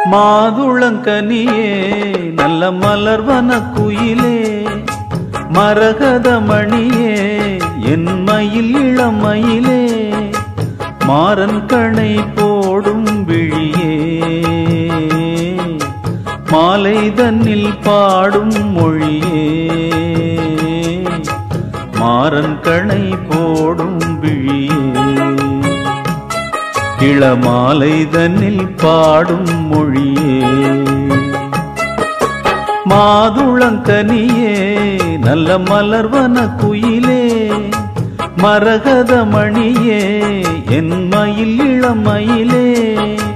மாதுளங்கனியே நல்ல மலர்வன குயிலே மரகத மணியே என் மயில் இளமயிலே மாறன் கணை போடும் விழியே மாலை தன்னில் பாடும் மொழியே மாறன் கணை போடும் விழியே இளமாலை தன்னில் பாடும் மொழியே மாதுளங்கனியே நல்ல மலர்வன குயிலே மரகத மணியே என் மயில் இளமயிலே